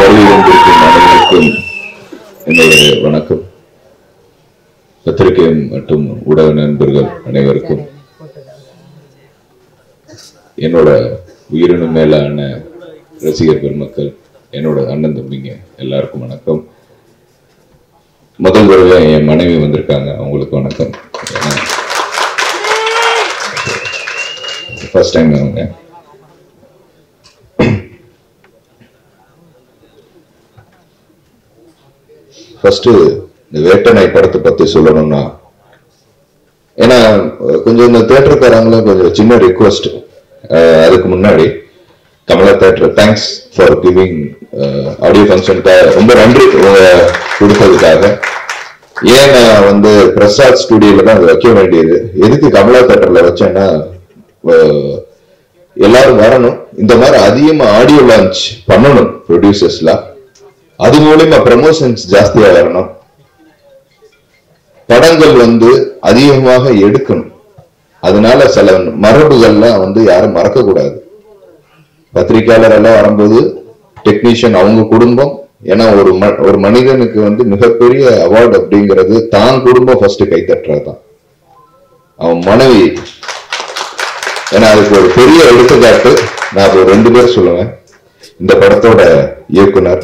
வருகை வந்திருக்கும் அனைவருக்கும் என்னுடைய வணக்கம் பத்திரிகை மற்றும் ஊடக நண்பர்கள் அனைவருக்கும் என்னோட உயிரினும் மேலான ரசிகர் பெருமக்கள் என்னோட அண்ணன் தம்பிங்க எல்லாருக்கும் வணக்கம் முதல் தடவை என் மனைவி வந்திருக்காங்க அவங்களுக்கு வணக்கம் ஃபர்ஸ்ட் டைம் அவங்க ஃபர்ஸ்ட் இந்த வேட்டநாய் படத்தை பத்தி சொல்லணும்னா ஏன்னா அஹ், கொஞ்சம் இந்த தேட்டருக்காரங்களும் கொஞ்சம் சின்ன ரிக்வஸ்ட் அதுக்கு முன்னாடி Kamala theatre thanks for giving audio ஃபங்க்ஷனுக்காக ரொம்ப நன்றி உங்க கொடுத்ததுக்காக ஏன் நான் வந்து பிரசாத் ஸ்டுடியோல தான் அதை வைக்க வேண்டியது எதுக்கு கமலா தேட்டர்ல வச்சேன்னா அஹ், எல்லாரும் வரணும் இந்த மாதிரி அதிகமா ஆடியோ லான்ச் பண்ணணும் ப்ரொடியூசர்ஸ்லாம் அது மூலியமா ப்ரமோஷன்ஸ் ஜாஸ்தியா வரணும் படங்கள் வந்து அதிகமாக எடுக்கணும் அதனால சில மரபுகள்லாம் வந்து யாரும் மறக்க கூடாது பத்திரிக்கையாளர் எல்லாம் வரும்போது டெக்னீஷியன் அவங்க குடும்பம் ஏன்னா ஒரு ம- ஒரு மனிதனுக்கு வந்து மிகப்பெரிய அவார்டு அப்படிங்கிறது தான் குடும்பம் ஃபர்ஸ்ட் கைத்தட்டுறதுதான் அவன் மனைவி ஏன்னா அதுக்கு ஒரு பெரிய எடுத்துக்காட்டு நான் இப்போ ரெண்டு பேர் சொல்லுவேன் இந்த படத்தோட இயக்குனர்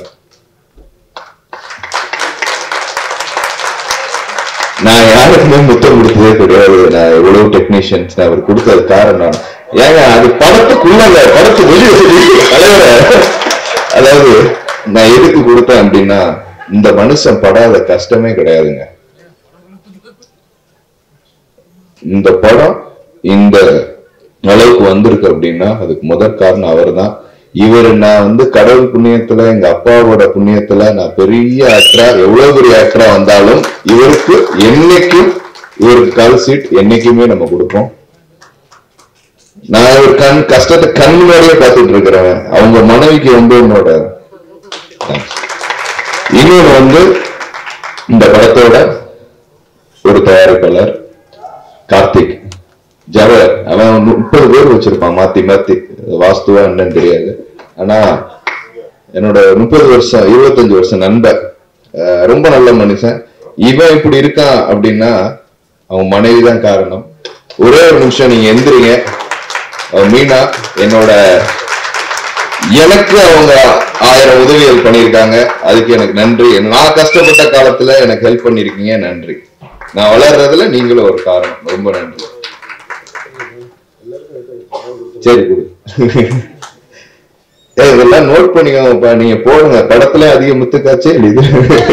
நான் யாருக்குமே முத்தம் கொடுத்ததே கிடையாது நான் எவ்வளவு டெக்னீஷியன்ஸ் நான் அவர் கொடுத்தது காரணம் ஏங்க அது படத்துக்குள்ள படத்து வெளியே தலைவர அதாவது நான் எதுக்கு கொடுத்தேன் அப்படின்னா இந்த மனுஷன் படாத கஷ்டமே கிடையாதுங்க இந்த படம் இந்த அளவுக்கு வந்திருக்கு அப்படின்னா அதுக்கு முதற் காரணம் அவர்தான் இவர் நான் வந்து கடவுள் புண்ணியத்துல எங்க அப்பாவோட புண்ணியத்துல நான் பெரிய ஆக்டரா எவ்வளவு பெரிய ஆக்டரா வந்தாலும் இவருக்கு என்னைக்கும் இவருக்கு கால் சீட் என்னைக்குமே நம்ம கொடுப்போம் நான் ஒரு கண் கஷ்டத்தை கண் முன்னாடியே பார்த்துட்டு இருக்கிறேன் அவங்க மனைவிக்கு வந்து என்னோட thanks. இன்னொன்னு வந்து இந்த படத்தோட ஒரு தயாரிப்பாளர் கார்த்திக் ஜவஹர் அவன் முப்பது பேர் வச்சிருப்பான் மாத்தி மாத்தி வாஸ்துவா என்னன்னு தெரியாது ஆனா என்னோட முப்பது வருஷம் இருபத்தஞ்சு வருஷம் நண்பர் அஹ் ரொம்ப நல்ல மனுஷன் இவன் இப்படி இருக்கான் அப்படின்னா அவன் மனைவி தான் காரணம் ஒரே ஒரு நிமிஷம் நீங்க எந்திரிங்க அவ மீனா என்னோட எனக்கு அவங்க ஆயிரம் உதவிகள் பண்ணியிருக்காங்க அதுக்கு எனக்கு நன்றி நான் கஷ்டப்பட்ட காலத்துல எனக்கு ஹெல்ப் பண்ணிருக்கீங்க நன்றி நான் வளர்றதுல நீங்களும் ஒரு காரணம் ரொம்ப நன்றி சரி கொடு ஏய், இதெல்லாம் நோட் பண்ணிக்கோங்கப்பா நீங்க போடுங்க படத்துல அதிக முத்துக்காச்சே இது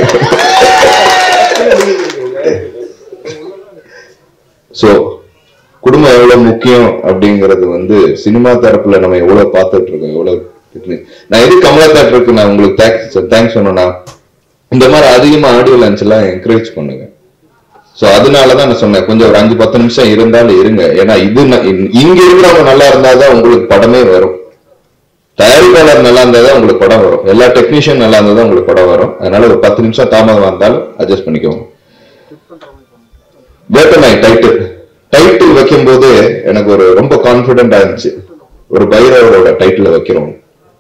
சோ குடும்பம் எவ்வளவு முக்கியம் அப்படிங்கறது வந்து சினிமா தரப்புல நம்ம எவ்வளவு பார்த்துட்டு இருக்கோம் எவ்வளவு technique. நான் எது கமலா தேட்டருக்கு நான் உங்களுக்கு தேங்க்ஸ் தேங்க்ஸ் சொன்னேன்னா இந்த மாதிரி அதிகமா ஆடியோ லான்ச் எல்லாம் என்கரேஜ் பண்ணுங்க சோ அதனாலதான் நான் சொன்னேன் கொஞ்சம் ஒரு அஞ்சு பத்து நிமிஷம் இருந்தாலும் இருங்க ஏன்னா இது ந- இ- இங்க இருக்கிறவங்க நல்லா இருந்தாதான் உங்களுக்கு படமே வரும் தயாரிப்பாளர் நல்லா இருந்தாதான் உங்களுக்கு படம் வரும் எல்லா டெக்னீஷியன் நல்லா இருந்தாதான் உங்களுக்கு படம் வரும் அதனால ஒரு பத்து நிமிஷம் தாமதம் வந்தாலும் அட்ஜஸ்ட் பண்ணிக்கோங்க வேட்டநாய் டைட்டில் டைட்டில் வைக்கும்போது எனக்கு ஒரு ரொம்ப கான்பிடென்டா இருந்துச்சு ஒரு பைரவரோட டைட்டில் வைக்கிறோம்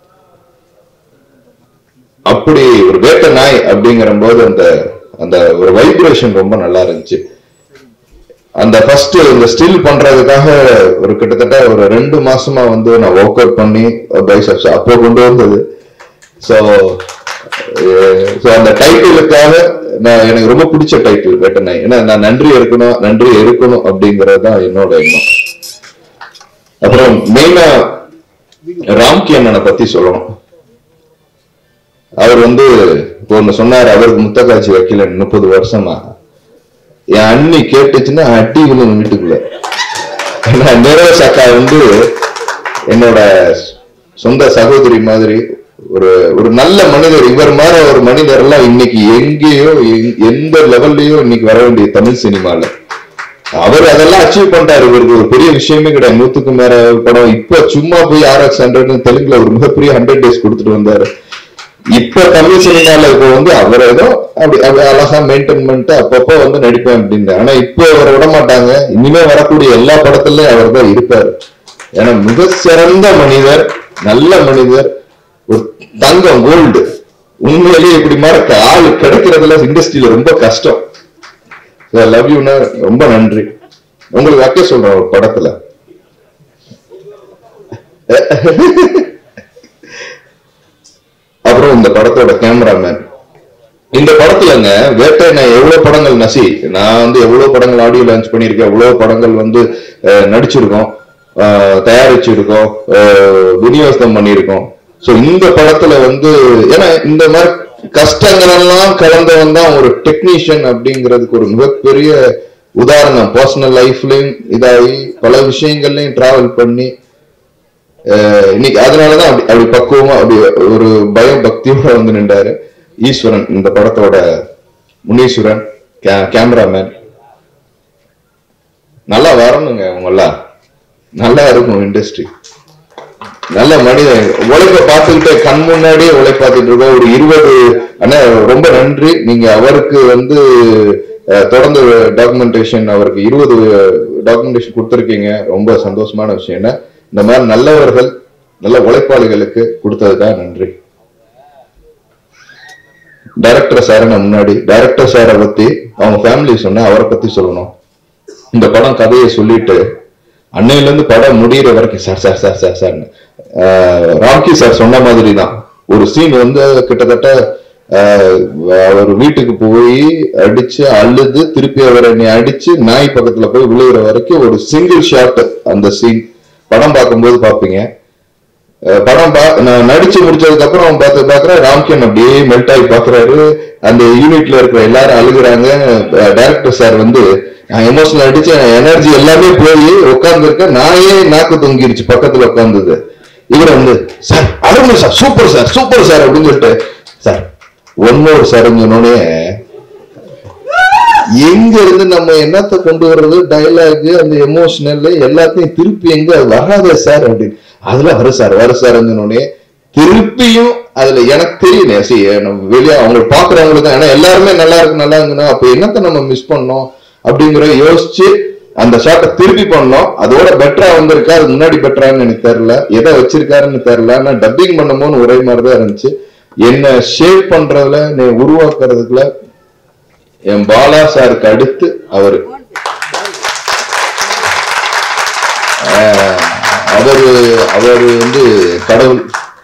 அப்படி ஒரு வேட்ட நாய் அப்படிங்கிற போது அந்த அந்த ஒரு வைப்ரேஷன் ரொம்ப நல்லா இருந்துச்சு அந்த ஃபர்ஸ்ட் இந்த ஸ்டில் பண்றதுக்காக ஒரு கிட்டத்தட்ட ஒரு ரெண்டு மாசமா வந்து நான் ஒர்க் அவுட் பண்ணி பைசப்ஸ் அப்போ கொண்டு வந்தது ஸோ ஸோ அந்த டைட்டிலுக்காக நான் எனக்கு ரொம்ப பிடிச்ச டைட்டில் வேட்ட நாய் ஏன்னா நான் நன்றி இருக்கணும் நன்றி இருக்கணும் அப்படிங்கறது தான் என்னோட எண்ணம் அப்புறம் மெயினா ராம்கி அண்ணனை பத்தி சொல்லணும் அவர் வந்து இப்போ ஒண்ணு சொன்னார் அவருக்கு முத்தக்காட்சி வைக்கல முப்பது வருஷமா என் அண்ணி கேட்டுச்சுன்னா அட்டி விழும் வீட்டுக்குள்ள ஏன்னா நிரோஷ் அக்கா வந்து என்னோட சொந்த சகோதரி மாதிரி ஒரு ஒரு நல்ல மனிதர் இவர் மாதிரி ஒரு மனிதர் எல்லாம் இன்னைக்கு எங்கேயோ எ- எந்த லெவல்லயோ இன்னைக்கு வர வேண்டிய தமிழ் சினிமால அவர் அதெல்லாம் அச்சீவ் பண்றாரு இவருக்கு ஒரு பெரிய விஷயமே கிடையாது நூத்துக்கு மேல படம் இப்ப சும்மா போய் ஆர்எக்ஸ் ஹண்ட்ரட் தெலுங்குல ஒரு மிகப்பெரிய ஹண்ட்ரட் டேஸ் கொடுத்துட்டு வந்தாரு இப்ப தமிழ் சினிமால இப்ப வந்து அவர் ஏதோ அப்படி அப்படி அழகா மெயின்டைன் பண்ணிட்டு அப்பப்போ வந்து நடிப்பேன் அப்படின்னு ஆனா இப்போ அவரை விட மாட்டாங்க இனிமே வரக்கூடிய எல்லா படத்துலயும் அவர் தான் இருப்பாரு ஏன்னா மிக சிறந்த மனிதர் நல்ல மனிதர் ஒரு தங்கம் கோல்டு உண்மையிலேயே இப்படி மறக்க ஆள் கிடைக்கிறதுல இண்டஸ்ட்ரியில ரொம்ப கஷ்டம் லவ் யூனா ரொம்ப நன்றி உங்களுக்கு வைக்க சொல்றேன் ஒரு படத்துல அப்புறம் இந்த படத்தோட கேமராமேன் இந்த படத்துலங்க வேட்டை நான் எவ்வளவு படங்கள் நசி நான் வந்து எவ்வளவு படங்கள் ஆடியோ லான்ச் பண்ணியிருக்கேன் எவ்வளவு படங்கள் வந்து அஹ், நடிச்சிருக்கோம் அஹ், தயாரிச்சிருக்கோம் அஹ், விநியோகம் பண்ணியிருக்கோம் சோ இந்த படத்துல வந்து ஏன்னா இந்த மாதிரி கஷ்டங்கள் எல்லாம் கலந்தவன் தான் ஒரு டெக்னீஷியன் அப்படிங்கிறதுக்கு ஒரு மிகப்பெரிய உதாரணம் பர்சனல் லைஃப்லயும் இதாகி பல விஷயங்கள்லயும் டிராவல் பண்ணி அஹ் இன்னைக்கு அதனாலதான் அப்படி அப்படி பக்குவமா அப்படி ஒரு பயம் பக்தியோட வந்து நின்றாரு ஈஸ்வரன் இந்த படத்தோட முனீஸ்வரன் கேமராமேன் நல்லா வரணுங்க அவங்கெல்லாம் நல்லா இருக்கும் இண்டஸ்ட்ரி நல்ல மனிதன் உழைப்ப பார்த்துக்கிட்டு கண் முன்னாடியே உழைப்பு பார்த்துட்டு இருக்கோம் ஒரு இருபது அண்ணா ரொம்ப நன்றி நீங்க அவருக்கு வந்து அஹ், தொடர்ந்து டாக்குமெண்டேஷன் அவருக்கு இருபது டாக்குமெண்டேஷன் கொடுத்துருக்கீங்க ரொம்ப சந்தோஷமான விஷயம் என்ன இந்த மாதிரி நல்லவர்கள் நல்ல உழைப்பாளிகளுக்கு கொடுத்ததுக்காக நன்றி டைரக்டர் சார் நான் முன்னாடி டைரக்டர் சாரை பத்தி அவங்க ஃபேமிலி சொன்ன அவரை பத்தி சொல்லணும் இந்த படம் கதையை சொல்லிட்டு அன்னையில இருந்து படம் முடியிற வரைக்கும் sir sir sir sir sir Ramki sir சொன்ன மாதிரி தான் ஒரு சீன் வந்து கிட்டத்தட்ட ஆஹ், அவர் வீட்டுக்கு போய் அடிச்சு அழுது திருப்பி அவர் என்னை அடிச்சு நாய் பக்கத்துல போய் விழுகிற வரைக்கும் ஒரு சிங்கிள் ஷாட் அந்த சீன் படம் பார்க்கும்போது பாப்பீங்க அஹ் படம் பா நான் நடிச்சு முடிச்சதுக்கு அப்புறம் பார்த்து பாக்குறேன் ராம்கியன் அப்படியே மெல்ட் ஆகி பாக்குறாரு அந்த யூனிட்ல இருக்கிற எல்லாரும் அழுகுறாங்க டைரக்டர் சார் வந்து நான் எமோஷனல் அடிச்சு எனர்ஜி எல்லாமே போய் உட்கார்ந்து நாயே நாக்கு தொங்கிருச்சு பக்கத்துல உட்கார்ந்தது இவர் வந்து சார் அருமை sir super sir super sir அப்படின்னு சொல்லிட்டு சார் ஒன் மோர் சார் சொன்னோடனே எங்க இருந்து நம்ம என்னத்த கொண்டு வர்றது டயலாக் அந்த எமோஷனல் எல்லாத்தையும் திருப்பி எங்க அது வராதே சார் அப்படின்னு அதுல வரும் சார் வரும் சார் சொன்னோடனே திருப்பியும் அதுல எனக்கு தெரியல சரி நம்ம வெளியே அவங்க பாக்குறவங்களுக்கு ஏன்னா எல்லாருமே நல்லா இருக்கு நல்லா இருக்குன்னா அப்ப என்னத்த நம்ம மிஸ் பண்ணோம் அப்படிங்கிற யோசிச்சு அந்த ஷாட்டை திருப்பி பண்ணோம் அதோட பெட்டரா வந்திருக்கா அது முன்னாடி பெட்டரான்னு எனக்கு தெரியல எதை வச்சிருக்காருன்னு தெரியல ஆனா டப்பிங் பண்ணும்போது ஒரே மாதிரிதான் இருந்துச்சு என்ன ஷேப் பண்றதுல நீ உருவாக்குறதுல என் பாலா சாருக்கு அடுத்து அவரு ஆஹ் அவரு அவரு வந்து கடவுள்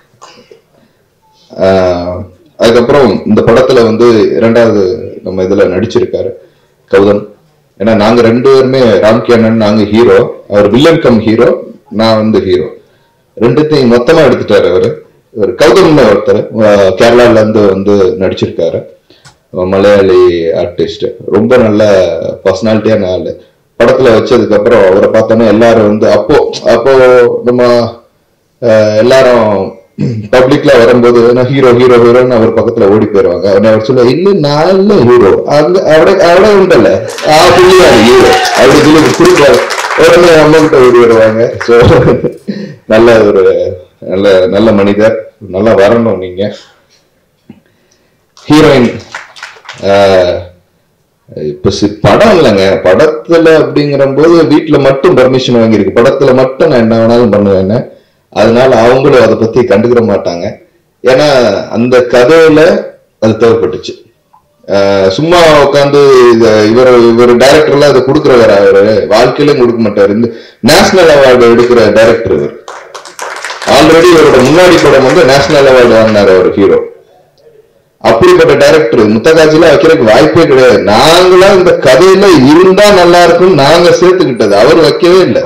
ஆஹ் அதுக்கப்புறம் இந்த படத்துல வந்து இரண்டாவது நம்ம இதுல நடிச்சிருக்காரு கௌதம் ஏன்னா நாங்க ரெண்டு பேருமே ராம்கி அண்ணன் நாங்க ஹீரோ அவர் வில்லன் கம் ஹீரோ நான் வந்து ஹீரோ ரெண்டுத்தையும் மொத்தமா எடுத்துட்டாரு அவரு ஒரு கௌதம் ஒருத்தர் ஆஹ் கேரளால இருந்து வந்து நடிச்சிருக்காரு மலையாளி ஆர்டிஸ்ட் ரொம்ப நல்ல பர்சனாலிட்டியான ஆளு படத்துல வச்சதுக்கு அப்புறம் அவரை பார்த்தோன்னா எல்லாரும் வந்து அப்போ அப்போ நம்ம அஹ், எல்லாரும் பப்ளிக்ல வரும்போது நான் ஹீரோ ஹீரோ ஹீரோன்னு அவர் பக்கத்துல ஓடி போயிருவாங்க அவனை அவர் சொல்ல இல்ல நான் இல்ல ஹீரோ அங்க அவட அவட உண்டல்ல ஆ புள்ளியா ஹீரோ அப்படி சொல்லி குறிப்பாரு உடனே அம்மா கிட்ட ஓடி வருவாங்க ஸோ நல்ல ஒரு நல்ல நல்ல மனிதர் நல்லா வரணும் நீங்க ஹீரோயின் இப்ப சி- படம் இல்லைங்க படத்துல அப்படிங்கிற போது வீட்டுல மட்டும் பர்மிஷன் வாங்கியிருக்கு படத்துல மட்டும் நான் என்ன வேணாலும் பண்ணுவேன் அதனால அவங்களும் அதை பத்தி கண்டுக்கிற மாட்டாங்க ஏன்னா அந்த கதையில அது தேவைப்பட்டுச்சு ஆஹ் சும்மா உட்காந்து இவர் இவர் டைரக்டர்ல அதை கொடுக்குறவர் அவரு வாழ்க்கையிலும் கொடுக்க மாட்டாரு இந்த நேஷனல் அவார்டு எடுக்கிற டைரக்டர் இவர் ஆல்ரெடி இவரோட முன்னாடி படம் வந்து நேஷனல் அவார்டு வாங்கினார் அவர் ஹீரோ அப்படிப்பட்ட டைரக்டர் முத்தகாட்சியில வைக்கிறதுக்கு வாய்ப்பே கிடையாது நாங்களா இந்த கதையில இருந்தா நல்லா இருக்கும் நாங்க சேர்த்துக்கிட்டது அவர் வைக்கவே இல்லை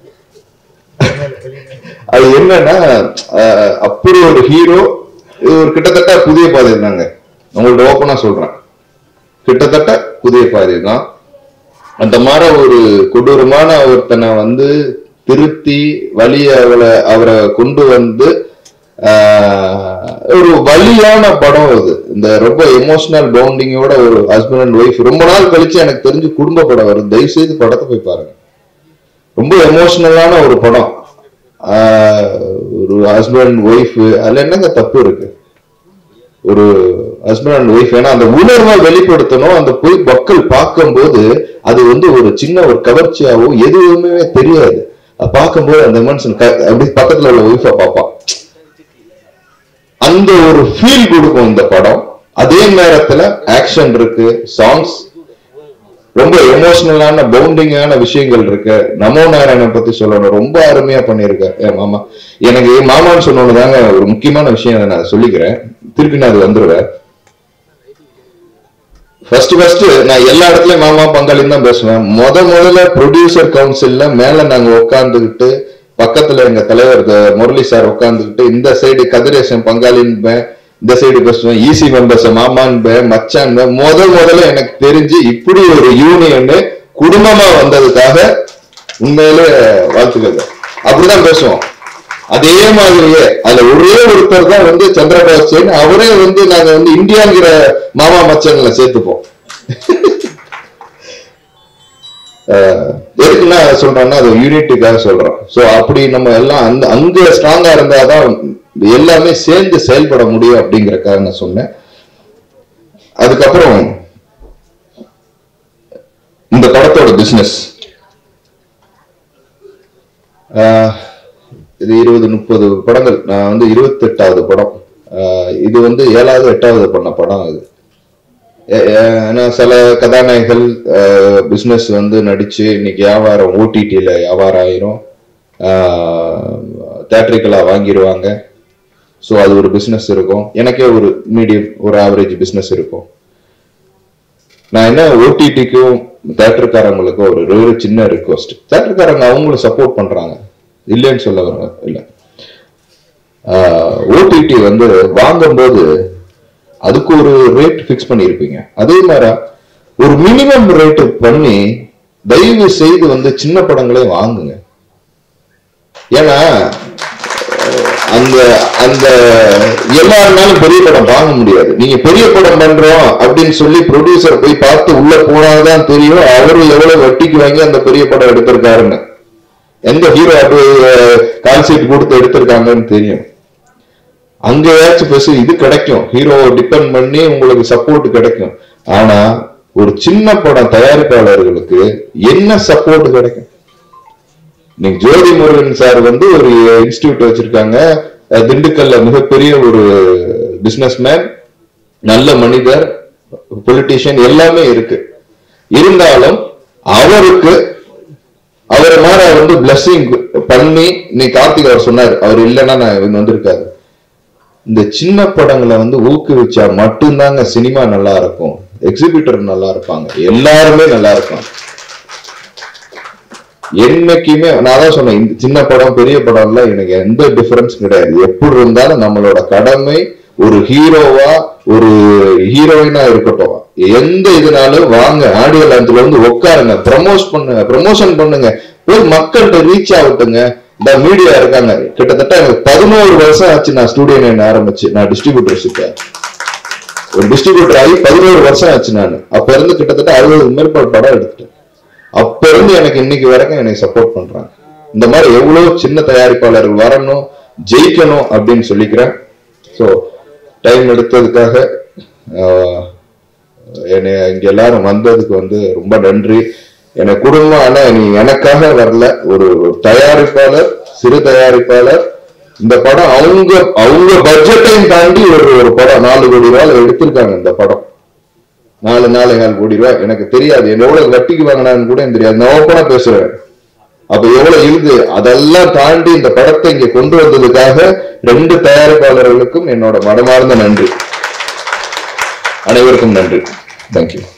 அது என்னன்னா அஹ், அப்படி ஒரு ஹீரோ ஒரு கிட்டத்தட்ட புதிய பாதை தாங்க உங்கள்ட்ட ஓப்பனா சொல்றேன் கிட்டத்தட்ட புதிய பாதை தான் அந்த மாதிரி ஒரு கொடூரமான ஒருத்தனை வந்து திருத்தி வழிய அவளை அவரை கொண்டு வந்து ஆஹ், ஒரு வலியான படம் இது இந்த ரொம்ப எமோஷனல் பவுண்டிங்கோட ஒரு ஹஸ்பண்ட் அண்ட் ஒய்ஃப் ரொம்ப நாள் கழிச்சு எனக்கு தெரிஞ்சு குடும்ப படம் வரும் தயவு செய்து படத்தை போய் பாருங்க ரொம்ப எமோஷனலான ஒரு படம் ஆஹ், ஒரு ஹஸ்பண்ட் ஒய்ஃப் அதுல என்னங்க தப்பு இருக்கு ஒரு ஹஸ்பண்ட் அண்ட் ஒய்ஃப் ஏன்னா அந்த உணர்வை வெளிப்படுத்தணும் அந்த போய் மக்கள் பார்க்கும்போது அது வந்து ஒரு சின்ன ஒரு கவர்ச்சியாவோ எதுவுமே தெரியாது அது பார்க்கும்போது அந்த மனுஷன் க- அப்படி பக்கத்துல உள்ள ஒய்ஃபை பார்ப்பான் அந்த ஒரு ஃபீல் கொடுக்கும் இந்த படம் அதே நேரத்துல ஆக்ஷன் இருக்கு சாங்ஸ் ரொம்ப எமோஷனலான பவுண்டிங்கான விஷயங்கள் இருக்கு நமோ நாராயணன் பத்தி சொல்லணும் ரொம்ப அருமையா பண்ணியிருக்க என் மாமா எனக்கு மாமான்னு சொன்னோன்னு தாங்க ஒரு முக்கியமான விஷயம் அதை நான் சொல்லிக்கிறேன் திருப்பி நான் அது வந்துருவேன் ஃபர்ஸ்ட் ஃபர்ஸ்ட் நான் எல்லா இடத்துலயும் மாமா பங்காளின்னு தான் பேசுவேன் முத முதல்ல ப்ரொடியூசர் கவுன்சில்ல மேல நாங்க உட்காந்துக்கிட்டு பக்கத்துல எங்க தலைவர் த- முரளி சார் உட்காந்துக்கிட்டு இந்த சைடு கதிரேசன் பங்காளின்பேன் இந்த சைடு பேசுவேன் ஈசி மெம்பர்ஸ் மாமான்பேன் மச்சான் முத முதல்ல எனக்கு தெரிஞ்சு இப்படி ஒரு யூனியன் குடும்பமா வந்ததுக்காக உண்மையிலே வாழ்த்துக்கள் அப்படிதான் பேசுவோம் அதே மாதிரியே அதுல ஒரே ஒருத்தர் தான் வந்து சந்திரபாபு சென் அவரே வந்து நாங்க வந்து இந்தியாங்கிற மாமா மச்சன்ல சேர்த்துப்போம் அஹ் எதுக்கு நான் சொல்றேன்னா அது யூனிட்டுக்காக சொல்றோம் சோ அப்படி நம்ம எல்லாம் அந்த அங்க ஸ்ட்ராங்கா இருந்தாதான் எல்லாமே சேர்ந்து செயல்பட முடியும் அப்படிங்கறக்காக நான் சொன்னேன் அதுக்கப்புறம் இந்த படத்தோட பிசினஸ் இது இருபது முப்பது படங்கள் நான் வந்து இருபத்தெட்டாவது படம் ஆஹ் இது வந்து ஏழாவது எட்டாவது பண்ண படம் இது ஏ- ஏ- ஏன்னா சில கதாநாயகர்கள் பிஸ்னஸ் வந்து நடிச்சு இன்னைக்கு வியாபாரம் ஓடிடியில் வியாபாரம் ஆயிரும் தேட்ரிக்கலாக வாங்கிடுவாங்க ஸோ அது ஒரு பிஸ்னஸ் இருக்கும் எனக்கே ஒரு மீடியம் ஒரு ஆவரேஜ் பிஸ்னஸ் இருக்கும் நான் என்ன ஓடிடிக்கும் தேட்டருக்காரங்களுக்கும் ஒரு ஒரு சின்ன ரிக்வஸ்ட் தேட்டருக்காரங்க அவங்களும் சப்போர்ட் பண்றாங்க இல்லைன்னு சொல்ல வர இல்லை ஓடிடி வந்து வாங்கும்போது அதுக்கு ஒரு ரேட் ஃபிக்ஸ் பண்ணியிருப்பீங்க அதே மாதிரி ஒரு மினிமம் ரேட் பண்ணி தயவு செய்து வந்து சின்ன படங்களே வாங்குங்க ஏன்னா அந்த அந்த எல்லாருனாலும் பெரிய படம் வாங்க முடியாது நீங்க பெரிய படம் பண்றோம் அப்படின்னு சொல்லி ப்ரொடியூசர் போய் பார்த்து உள்ள போனாதான் தெரியும் அவரு எவ்வளவு வட்டிக்கு வாங்கி அந்த பெரிய படம் எடுத்திருக்காருன்னு எந்த ஹீரோ அது கால் சீட் கொடுத்து எடுத்திருக்காங்கன்னு தெரியும் அங்கேயாச்சும் பேசு இது கிடைக்கும் ஹீரோ டிபெண்ட் பண்ணி உங்களுக்கு சப்போர்ட் கிடைக்கும் ஆனா ஒரு சின்ன படம் தயாரிப்பாளர்களுக்கு என்ன சப்போர்ட் கிடைக்கும் இன்னைக்கு ஜோதி முருகன் சார் வந்து ஒரு இன்ஸ்டிடியூட் வச்சிருக்காங்க அஹ் திண்டுக்கல்ல மிகப்பெரிய ஒரு பிசினஸ்மேன் நல்ல மனிதர் பொலிட்டீஷியன் எல்லாமே இருக்கு இருந்தாலும் அவருக்கு அவரை மாதிரி வந்து பிளஸ்ஸிங் பண்ணி இன்னைக்கு கார்த்திக் அவர் சொன்னார் அவர் இல்லைன்னா நான் இவங்க வந்திருக்காரு இந்த சின்ன படங்களை வந்து ஊக்குவிச்சா மட்டும்தாங்க சினிமா நல்லா இருக்கும் எக்ஸிபிட்டர் நல்லா இருப்பாங்க எல்லாருமே நல்லா இருப்பாங்க என்னைக்குமே நான் தான் சொன்னேன் இந்த சின்ன படம் பெரிய படம்ல எனக்கு எந்த டிஃபரன்ஸ் கிடையாது எப்படி இருந்தாலும் நம்மளோட கடமை ஒரு ஹீரோவா ஒரு ஹீரோயினா இருக்கட்டும் எந்த இதுனாலும் வாங்க ஆடியோ லான்ச்ல வந்து உட்காருங்க ப்ரமோஸ் பண்ணுங்க ப்ரமோஷன் பண்ணுங்க போய் மக்கள்கிட்ட ரீச் ஆகட்டுங்க இந்த மீடியா இருக்காங்க கிட்டத்தட்ட எனக்கு பதினோரு வருஷம் ஆச்சு நான் ஸ்டூடியோ நைன் ஆரம்பிச்சு நான் டிஸ்ட்ரிபியூட்டர்ஷிப்பை ஒரு டிஸ்ட்ரிபியூட்டர் ஆகி பதினோரு வருஷம் ஆச்சு நான் அப்ப இருந்து கிட்டத்தட்ட அறுபது மேற்பட்ட படம் எடுத்துட்டேன் அப்ப இருந்து எனக்கு இன்னைக்கு வரைக்கும் எனக்கு சப்போர்ட் பண்றாங்க இந்த மாதிரி எவ்வளவு சின்ன தயாரிப்பாளர்கள் வரணும் ஜெயிக்கணும் அப்படின்னு சொல்லிக்கிறேன் ஸோ டைம் எடுத்ததுக்காக ஆஹ், என்னை இங்க எல்லாரும் வந்ததுக்கு வந்து ரொம்ப நன்றி எனக்கு குடும்பம் ஆனா நீ எனக்காக வரல ஒரு ஒரு தயாரிப்பாளர் சிறு தயாரிப்பாளர் இந்த படம் அவங்க அவங்க பட்ஜெட்டையும் தாண்டி ஒரு ஒரு படம் நாலு கோடி ரூபாய் எடுத்திருக்காங்க இந்த படம் நாலு நாலு கால் கோடி ரூபாய் எனக்கு தெரியாது எவ்வளவு வட்டிக்கு வாங்கினான்னு கூட எனக்கு தெரியாது நான் ஓப்பனா பேசுறேன் அப்ப எவ்வளவு இழுது அதெல்லாம் தாண்டி இந்த படத்தை இங்க கொண்டு வந்ததுக்காக ரெண்டு தயாரிப்பாளர்களுக்கும் என்னோட மனமார்ந்த நன்றி அனைவருக்கும் நன்றி தேங்க்யூ